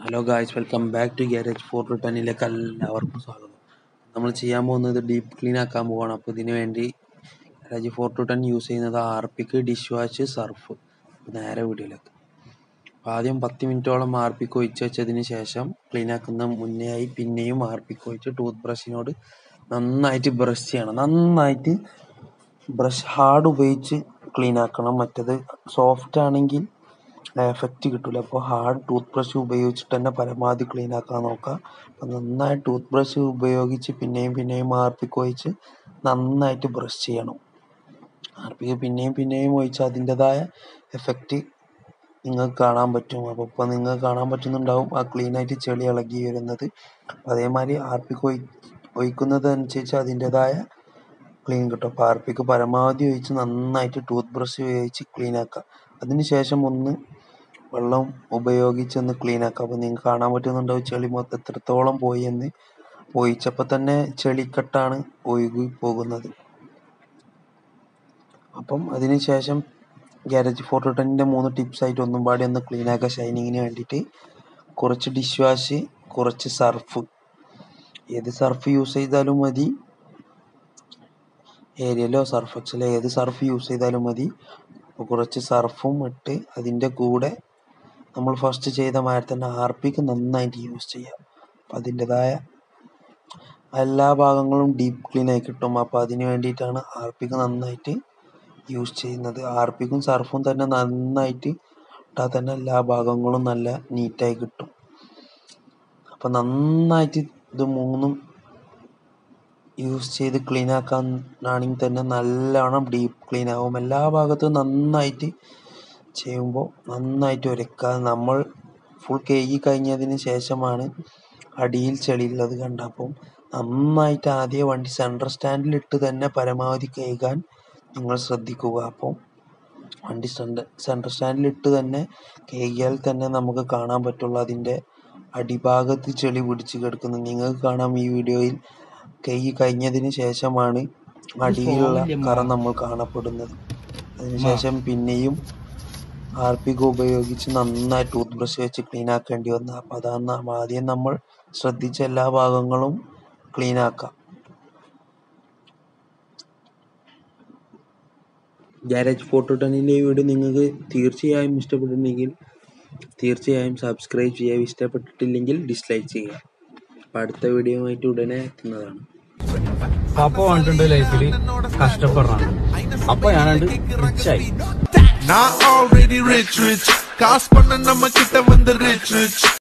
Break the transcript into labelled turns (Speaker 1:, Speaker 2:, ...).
Speaker 1: hello guys welcome back to garage four to ടെന്നിലേക്ക് എല്ലാവർക്കും സ്വാഗതം നമ്മൾ ചെയ്യാൻ പോകുന്നത് ഡീപ്പ് ക്ലീൻ ആക്കാൻ പോവാണ് അപ്പോൾ ഇതിന് വേണ്ടി garage four to ten use ചെയ്യുന്നത് ആർപിക്ക് ഡിഷ് വാഷ് സർഫ് നേരെ വീഡിയോയിലേക്ക് അപ്പോൾ ആദ്യം പത്ത് മിനിറ്റോളം ആർപിക്ക് ഒഴിച്ച് വെച്ചതിന് ശേഷം ക്ലീൻ ആക്കുന്ന മുന്നേ ആയി പിന്നെയും ആർപിക്ക് ഒഴിച്ച് ടൂത്ത് ബ്രഷിനോട് നന്നായിട്ട് ബ്രഷ് ചെയ്യണം നന്നായിട്ട് ബ്രഷ് ഹാർഡ് ഉപയോഗിച്ച് ക്ലീൻ ആക്കണം മറ്റത് സോഫ്റ്റ് ആണെങ്കിൽ എഫക്റ്റ് കിട്ടില്ല അപ്പോൾ ഹാർഡ് ടൂത്ത് ബ്രഷ് ഉപയോഗിച്ചിട്ട് തന്നെ പരമാവധി ക്ലീൻ ആക്കാൻ നോക്കുക അപ്പോൾ നന്നായി ടൂത്ത് ബ്രഷ് ഉപയോഗിച്ച് പിന്നെയും പിന്നെയും ആർപ്പിക്ക് ഒഴിച്ച് നന്നായിട്ട് ബ്രഷ് ചെയ്യണം ആർപ്പിക്ക് പിന്നെയും പിന്നെയും ഒഴിച്ച് അതിൻ്റെതായ എഫക്റ്റ് നിങ്ങൾക്ക് കാണാൻ പറ്റും അപ്പോൾ ഇപ്പോൾ നിങ്ങൾക്ക് കാണാൻ പറ്റുന്നുണ്ടാവും ആ ക്ലീൻ ആയിട്ട് ചെളി ഇളകി വരുന്നത് അതേമാതിരി ആർപ്പിക്ക് ഒഴി ഒഴിക്കുന്നതനുസരിച്ച് അതിൻ്റെതായ ക്ലീൻ കിട്ടും അപ്പോൾ ആർപ്പിക്ക് പരമാവധി ഒഴിച്ച് നന്നായിട്ട് ടൂത്ത് ബ്രഷ് ഉപയോഗിച്ച് ക്ലീൻ ആക്കുക അതിനുശേഷം ഒന്ന് വെള്ളം ഉപയോഗിച്ച് ഒന്ന് ക്ലീൻ ആക്കുക അപ്പോൾ നിങ്ങൾക്ക് കാണാൻ പറ്റുന്നുണ്ടാവും ചെളി മൊത്തം എത്രത്തോളം പോയി എന്ന് ഒഴിച്ചപ്പോൾ തന്നെ ചെളിക്കെട്ടാണ് ഒഴുകി പോകുന്നത് അപ്പം അതിനുശേഷം ഗ്യാരേജ് ഫോർ ടു ടെന്നിൻ്റെ മൂന്ന് ടിപ്സ് ആയിട്ട് ഒന്നും പാടി ഒന്ന് ക്ലീൻ ആക്കുക ഷൈനിങ്ങിന് വേണ്ടിയിട്ട് കുറച്ച് ഡിഷ് വാഷ് കുറച്ച് സർഫ് ഏത് സർഫ് യൂസ് ചെയ്താലും മതി ഏരിയലോ സർഫ് എക്സലോ ഏത് സർഫ് യൂസ് ചെയ്താലും മതി അപ്പോൾ കുറച്ച് സർഫും ഇട്ട് അതിൻ്റെ കൂടെ നമ്മൾ ഫസ്റ്റ് ചെയ്ത മാതിരി തന്നെ ആർപ്പിക്ക് നന്നായിട്ട് യൂസ് ചെയ്യാം അപ്പം അതിൻ്റെതായ എല്ലാ ഭാഗങ്ങളും ഡീപ്പ് ക്ലീൻ ആയി കിട്ടും അപ്പോൾ അതിന് വേണ്ടിയിട്ടാണ് ആർപ്പിക്ക് നന്നായിട്ട് യൂസ് ചെയ്യുന്നത് ആർപ്പിക്കും സർഫും തന്നെ നന്നായിട്ട് ഇട്ടാൽ തന്നെ എല്ലാ ഭാഗങ്ങളും നല്ല നീറ്റായി കിട്ടും അപ്പം നന്നായിട്ട് ഇത് മൂന്നും യൂസ് ചെയ്ത് ക്ലീൻ ആക്കാനാണെങ്കിൽ തന്നെ നല്ലോണം ഡീപ്പ് ക്ലീൻ ആവും എല്ലാ ഭാഗത്തും നന്നായിട്ട് ചെയ്യുമ്പോൾ നന്നായിട്ട് ഉരക്കുക നമ്മൾ ഫുൾ കഴുകി കഴിഞ്ഞതിന് ശേഷമാണ് അടിയിൽ ചെളിയുള്ളത് കണ്ട അപ്പം നന്നായിട്ട് ആദ്യം വണ്ടി സെൻട്രൽ സ്റ്റാൻഡിൽ ഇട്ട് തന്നെ പരമാവധി കഴുകാൻ നിങ്ങൾ ശ്രദ്ധിക്കുക അപ്പം വണ്ടി സെൻട്രൽ സ്റ്റാൻഡിൽ ഇട്ട് തന്നെ കഴുകിയാൽ തന്നെ നമുക്ക് കാണാൻ പറ്റുള്ളൂ അതിൻ്റെ അടിഭാഗത്ത് ചെളി പിടിച്ച് കിടക്കുന്നത് നിങ്ങൾക്ക് കാണാം ഈ വീഡിയോയിൽ കഴുകി കഴിഞ്ഞതിന് ശേഷമാണ് അടിയിലുള്ള കറ നമ്മൾ കാണപ്പെടുന്നത് അതിനുശേഷം പിന്നെയും ഹാർപ്പിക് ഉപയോഗിച്ച് നന്നായി ടൂത്ത് ബ്രഷ് വെച്ച് ക്ലീൻ ആക്കേണ്ടി വന്നു അപ്പോൾ അതാണ് ആദ്യം നമ്മൾ ശ്രദ്ധിച്ച എല്ലാ ഭാഗങ്ങളും ക്ലീൻ ആക്കാം ഗ്യാരേജ് ഫോട്ടോ ടെന്നിൻ്റെ വീഡിയോ നിങ്ങൾക്ക് തീർച്ചയായും ഇഷ്ടപ്പെട്ടിട്ടുണ്ടെങ്കിൽ തീർച്ചയായും സബ്സ്ക്രൈബ് ചെയ്യുക ഇഷ്ടപ്പെട്ടിട്ടില്ലെങ്കിൽ ഡിസ്ലൈക്ക് ചെയ്യുക അപ്പോൾ അടുത്ത വീഡിയോ ആയിട്ട് ഉടനെ എത്തുന്നതാണ്
Speaker 2: പപ്പ പറഞ്ഞിട്ടുണ്ട് ലൈഫിൽ കഷ്ടപ്പെടണം അപ്പൊ ഞാനത് റിച്ചായി
Speaker 3: நான் ஆல்ரெடி ரிச் ரிச் காசு பண்ண நம்ம கிட்ட வந்து ரிச் ரிச்